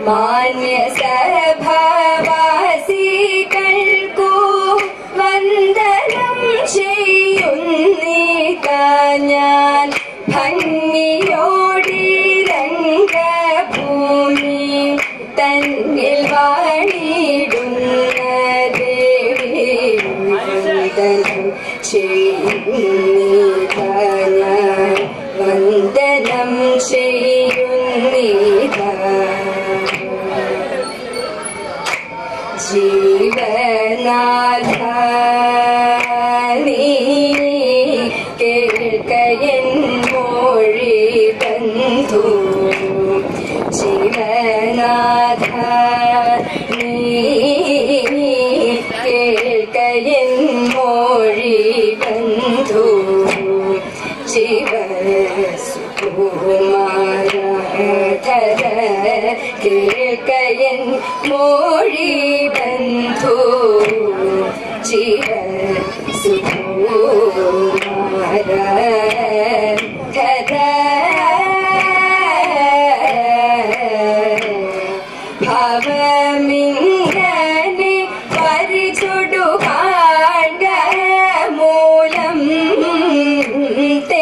മാന്യ സഭവാസികൾക്കു വന്ദനം ചെയ്യുന്നീക ഞാൻ ഭംഗിയോടി രംഗഭൂമി തന്നിൽ വാണിടുന്ന ദേവി വന്ദനം ചെയ്യുന്നീക ഞാൻ വന്ദനം ചെയ്യുന്നീക ജീവനാഥ നീ കേൾക്കയൻ മൊഴി ബന്ധു ജീവനാഥ നീ കേൾക്കയൻ മൊഴി ബന്ധു ജീവസുകുമാരധര കേൾക്കയൻ മൊഴി ബന്ധു ജീവ ഭവമിങ്ങനെ പരിചുടു കാണ്ട മൂലം തേ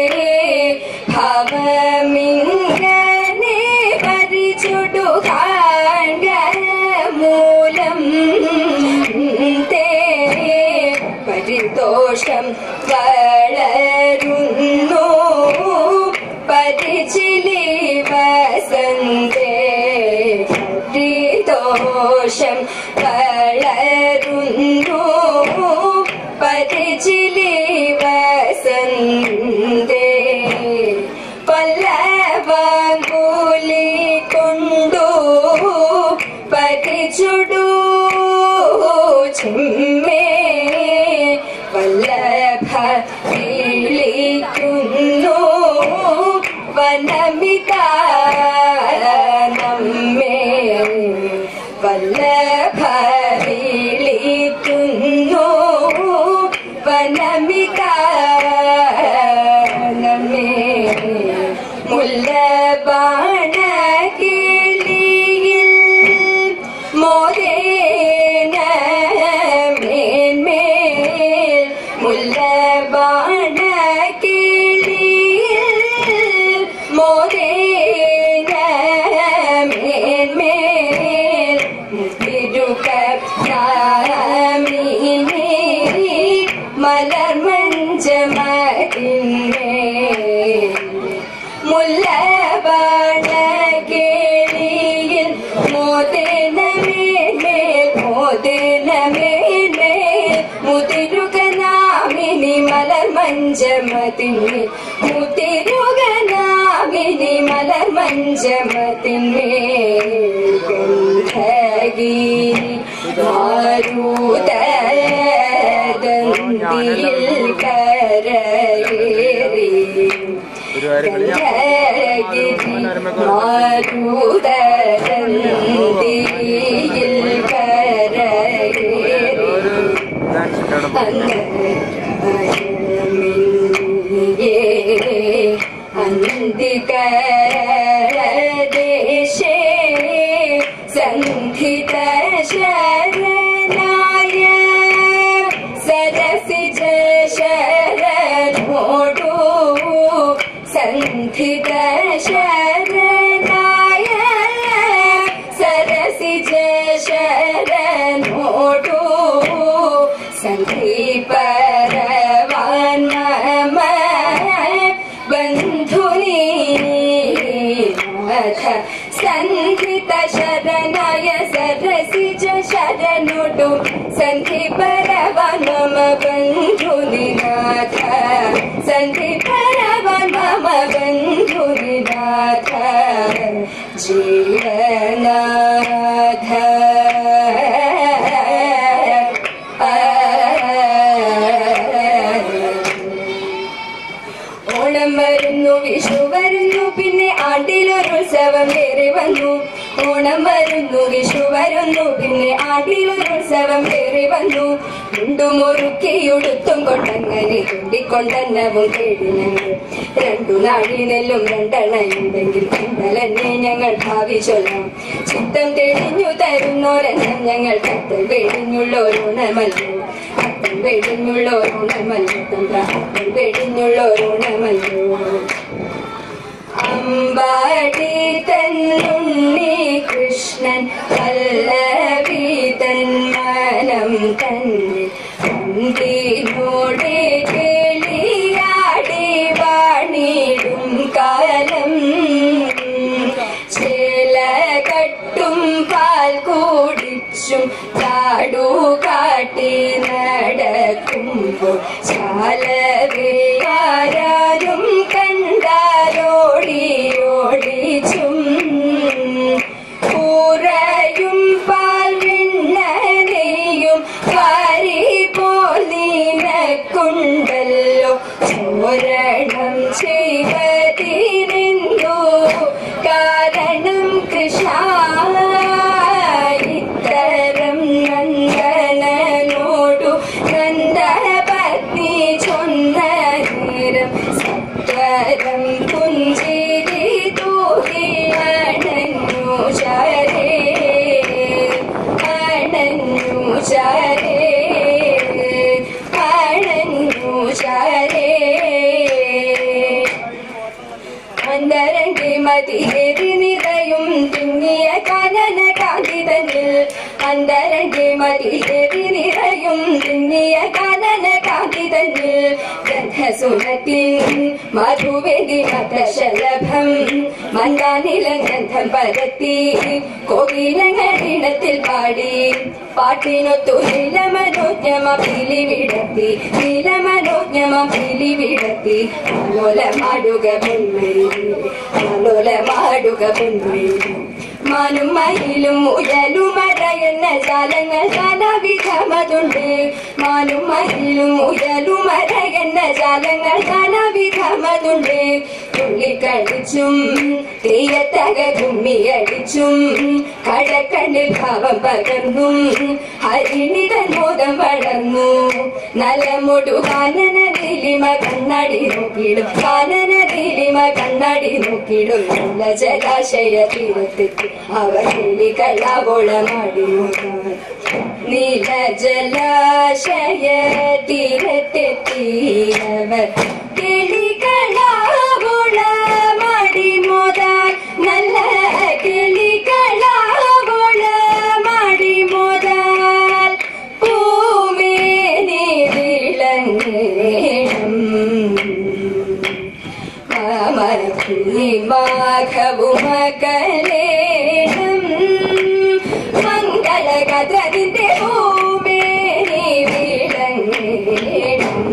ഭവമിങ്ങനെ പരിചുടു കാണ്ട മൂലം തേ പരിതോഷം വളരുന്നു പരിചിലി വസന്തേ പരിതോഷം വളരുന്നു പരിചിലി വസന്തേ പല്ലവാങ്കൂലി കൊണ്ടു പരിചുടു ചിമ്മേ വല്ലഭ വിളിക്കുന്നു വനമിക നമ്മേ വല്ലഭ വിളിക്കുന്നു വനമിക നമ്മേ മുല്ലബാണ കിളിയിൽ മോദേന മേന്മേൽ മുല്ലബാണ കിളിയിൽ മോദേന മേന്മേൽ തിരുക നാമിനി മലർമഞ്ചമതിന്മേൽ മുല്ലബാണ കേളിയിൽ മോദനമേന്മേൽ മോദനമേന്മേൽ മുതിരുക നാമിനി മലർ മഞ്ചമതിന്മേൽ മുതിരുക നാമിനി മലർ മഞ്ചമതിന്മേൽ ഗന്ധഗിരി മാരുതന്തിയിൽ കരയേറി മാരുതന്തിയിൽ കരയേറി അന്തികദേശേ സന്ധിത ശരണായ സരസിജ ശരണോടു സന്ധിത ശരണായ സരസിജ ശരണോടു സന്ധിപരവാൻ മമ ബന്ധുനി നാഥ സന്ധിത ശരണായ സരസിജ ശരണുടു സന്ധിപരവാൻ മമ ബന്ധുനി നാഥ സന്ധിപരവാൻ മമ ബന്ധുനി നാഥ ജീവനാഥ ഓണം വരുന്നു വിഷു വരുന്നു പിന്നെ ആണ്ടിലൊരുത്സവം വേറെ വന്നു ഓണം വരുന്നു വിഷു വരുന്നു പിന്നെ ആടിയിലൊരുത്സവം കയറി വന്നു മുണ്ടും മുറുക്കിയുടുത്തും കൊണ്ടങ്ങനെ തുണ്ടിക്കൊണ്ടെന്നവും കേടി ഞങ്ങൾ രണ്ടു നാഴി നെല്ലും രണ്ടെണ്ണയുണ്ടെങ്കിൽ ഇന്നലെന്നെ ഞങ്ങൾ ഭാവി ചൊല്ലാം ചിത്തം തെളിഞ്ഞു തരുന്നോരെണ്ണം ഞങ്ങൾ കത്തൽ വെടിഞ്ഞുള്ളോരോണമല്ലോ കത്തൽ വെടിഞ്ഞുള്ളോരോണമല്ലോ തന്ത്ര കത്തൽ വെടിഞ്ഞുള്ളോരോണമല്ലോ അമ്പാടി തന്നുണ്ണി കൃഷ്ണൻ പല്ലവി തന്മനം തന്നെ പന്തിനോടെ കേളിയാടി വാണിടും കാലം ചേല കട്ടും പാൽ കൂടിച്ചും ചാടു കാട്ടി നടക്കുമ്പോൾ ചാലവയാരും കണ്ടാലോടി ഓടിച്ചും കൂറയും പാൽ വിണ്ണനെയും വാരി പോലീനക്കുണ്ടല്ലോ ചോരണം ചെയ്വതിനെന്തോ കാരണം കൃഷ്ണ ഇത്തരം നന്ദനോടു നന്ദപത്നി ചൊന്ന നേരം സത്വരം പുഞ്ചിരി തൂകി അണഞ്ഞു ശരേ അണഞ്ഞു ശരേ അണഞ്ഞു ശരേ അന്തരന്റെ മതിയേറി നിറയും തിങ്ങിയ കാനന കാന്തിതനിൽ അന്തരന്റെ മതിയേറി നിറയും തിങ്ങിയ കാനന കാന്തിതനിൽ ഗന്ധസുനത്തിൻ മധുവേദി മതശലഭം മന്ദാനിലം ഗന്ധം പരത്തി കോകിലങ്ങളിടത്തിൽ പാടി പാട്ടിനൊത്തു നീലമനോജ്ഞമ പിലി വിടത്തി നീലമനോജ്ഞമ പിലി വിടത്തി ആലോലമാടുക പൊന്മയിൽ ആലോലമാടുക പൊന്മയിൽ മാനും മയിലും ഉയലുമഴ എന്ന ജാലങ്ങൾ നാനാവിധമതുണ്ട് മാനും മയിലും ഉയലുമഴ എന്ന ജാലങ്ങൾ നാനാവിധമതുണ്ട് തുള്ളിക്കളിച്ചും തീയത്തക കുമ്മിയടിച്ചും കടക്കണ്ണിൽ ഭാവം പകർന്നും ഹരിണിതൻ മോദം വളർന്നു നലമൊടു കാനന നീലിമ കണ്ണാടി നോക്കിടും കാനന നീലിമ കണ്ണാടി നോക്കിടും നല്ല ജലാശയ തീരത്തെത്തി അവർ കിളികളാവോളമാടി നീല ജലാശയ തീരത്തെത്തി അവർ കിളികളാവോളമാടി മോതാൻ നല്ല കിളികളാവോളമാടി മോതാൽ പൂമേനി വിളങ്ങേണം മാഘവുമകലേണം മംഗളകഥതിന്റെ ഭൂമേനി വിളങ്ങേണം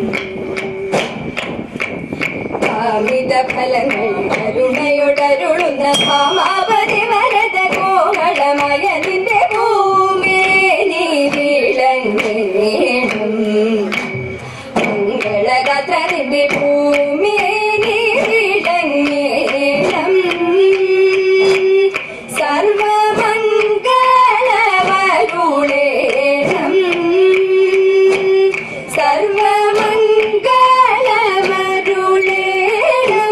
കാമിത ഫലങ്ങൾ കരുണയുടരുളുന്ന ഭാമാവതി വരത കോമളമയ നിന്റെ ഭൂമേനി വിളങ്ങേണം മംഗളഗാത്രന്റെ ഭൂമേനി വിളങ്ങേണം സർവമംഗളവരുളേണം സർവമംഗളവരുളേണം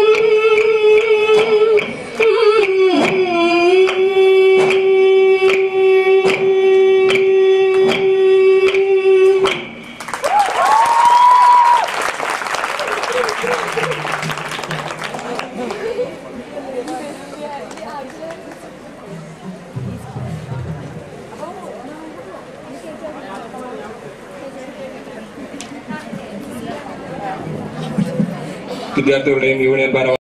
വിദ്യാർത്ഥികളുടെയും യൂണിയൻ ഭാരവാഹികളുടെയും